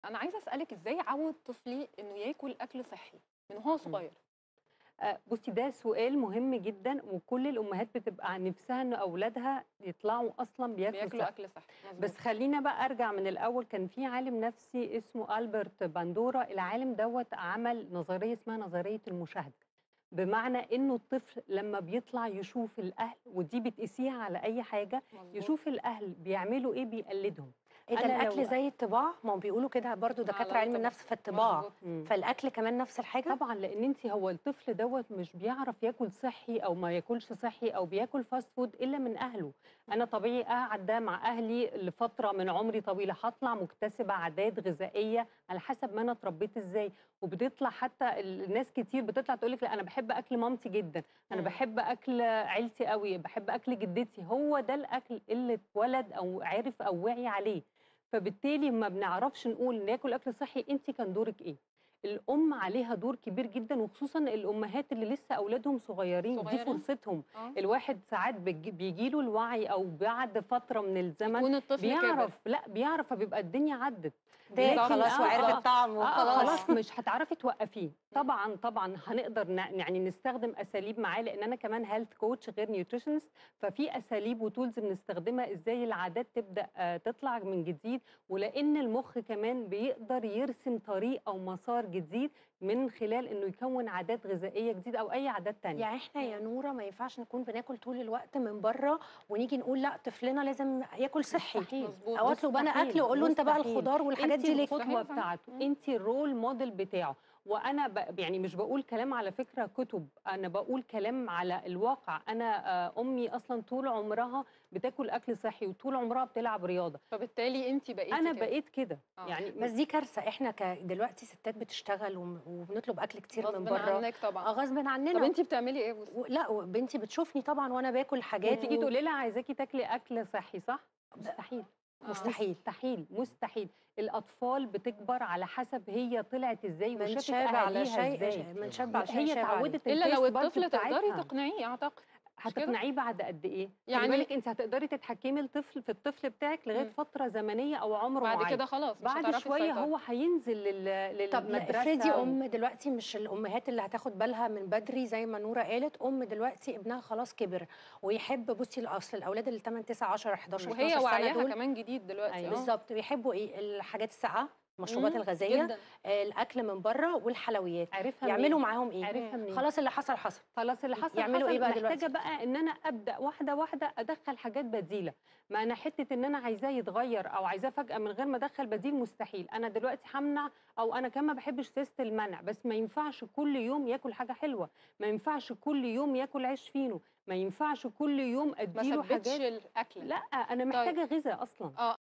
انا عايزه اسالك ازاي اعود طفلي انه ياكل اكل صحي من وهو صغير آه، بصي ده سؤال مهم جدا وكل الامهات بتبقى عن نفسها ان اولادها يطلعوا اصلا بياكلوا بياكلوا صح. اكل صحي مظبوط. بس خلينا بقى ارجع من الاول كان في عالم نفسي اسمه البرت باندورا العالم دوت عمل نظريه اسمها نظريه المشاهده بمعنى انه الطفل لما بيطلع يشوف الاهل ودي بتقيسيها على اي حاجه مظبوط. يشوف الاهل بيعملوا ايه بيقلدهم ايه ده أنا لو- الاكل زي الطباع ما هم بيقولوا كده برضو دكاتره على علم الطبع. النفس في الطباع مظبوط. مم. فالاكل كمان نفس الحاجه طبعا لان انت هو الطفل دوت مش بيعرف ياكل صحي او ما ياكلش صحي او بياكل فاست فود الا من اهله انا طبيعي قاعد ده مع اهلي لفتره من عمري طويله هطلع مكتسبه عادات غذائيه على حسب ما انا اتربيت ازاي وبتطلع حتى الناس كتير بتطلع تقول لك لا انا بحب اكل مامتي جدا انا مم. بحب اكل عيلتي قوي بحب اكل جدتي هو ده الاكل اللي اتولد او عرف او وعي عليه فبالتالي ما بنعرفش نقول ناكل اكل صحي انت كان دورك ايه الام عليها دور كبير جدا وخصوصا الامهات اللي لسه اولادهم صغيرين, دي صغيرين. فرصتهم آه. الواحد ساعات بيجي له الوعي او بعد فتره من الزمن يكون الطفل كبر بيعرف لا بيعرف فبيبقى الدنيا عدت ده لكن خلاص آه، وعرف آه، الطعم آه وخلاص خلاص مش هتعرفي توقفيه طبعا طبعا هنقدر ن- يعني نستخدم اساليب معاه لان انا كمان هيلث كوتش غير نيوتريشنست ففي اساليب وتولز بنستخدمها ازاي العادات تبدا آه، تطلع من جديد ولان المخ كمان بيقدر يرسم طريق او مسار جديد من خلال انه يكون عادات غذائيه جديده او اي عادات تانية يعني احنا يا نوره ما ينفعش نكون بناكل طول الوقت من بره ونيجي نقول لا طفلنا لازم ياكل صحي مستحيل. مظبوط. او اطلب انا مستحيل، اكل واقول له انت بقى مستحيل. الخضار والحاجات انت دي ليك القدوه صحيح، صح. بتاعته مم. انت الرول موديل بتاعه وانا ب... يعني مش بقول كلام على فكره كتب انا بقول كلام على الواقع انا آه، امي اصلا طول عمرها بتاكل اكل صحي وطول عمرها بتلعب رياضه فبالتالي انت بقيتي انا كده. بقيت كده آه. يعني بس دي كارثه احنا ك... دلوقتي ستات بتشتغل وم- وبنطلب اكل كتير من غصب بره عنك طبعا آه، غصب عننا طب انت بتعملي ايه يا بوسي؟ و- لا بنتي بتشوفني طبعا وانا باكل حاجات تيجي و- تقولي لها عايزاكي تاكلي اكل صحي صح مستحيل آه. مستحيل. مستحيل مستحيل الاطفال بتكبر على حسب هي طلعت ازاي من وشافت شاب على اهاليها شيء ازاي من شاب على شيء هي شاب عليه. اتعودت الا لو التيست بادز الطفل تقدري بتاعتها. تقنعيه اعتقد مش كده؟ هتقنعيه بعد قد ايه؟ يعني- يعني بالك انت هتقدري تتحكمي الطفل في الطفل بتاعك لغايه مم. فتره زمنيه او عمر بعد معين كده خلاص مش بعد هتعرفي شويه تسيطري. هو هينزل لل... طب لا، للمدرسه افرضي و- ام دلوقتي مش الامهات اللي هتاخد بالها من بدري زي ما نوره قالت ام دلوقتي ابنها خلاص كبر ويحب بصي الاصل الاولاد اللي 8 9 10 11 وهي 12 سنه وعيها دول كمان جديد دلوقتي أيوة. آه. بالظبط بيحبوا ايه الحاجات الساقعه المشروبات مم، الغازيه جدا آه، الاكل من بره والحلويات عرفها يعملوا منين؟ معاهم ايه عرفها منين؟ خلاص اللي حصل حصل خلاص اللي حصل يعملوا حصل إيه بقى محتاجه دلوقتي؟ بقى ان انا ابدا واحده واحده ادخل حاجات بديله ما انا حته ان انا عايزاه يتغير او عايزاه فجاه من غير ما ادخل بديل مستحيل انا دلوقتي همنع او انا كمان ما بحبش سياسه المنع بس ما ينفعش كل يوم ياكل حاجه حلوه ما ينفعش كل يوم ياكل عيش فينو ما ينفعش كل يوم ما اديله ثبتش حاجات الاكل لا انا محتاجه غذاء اصلا اه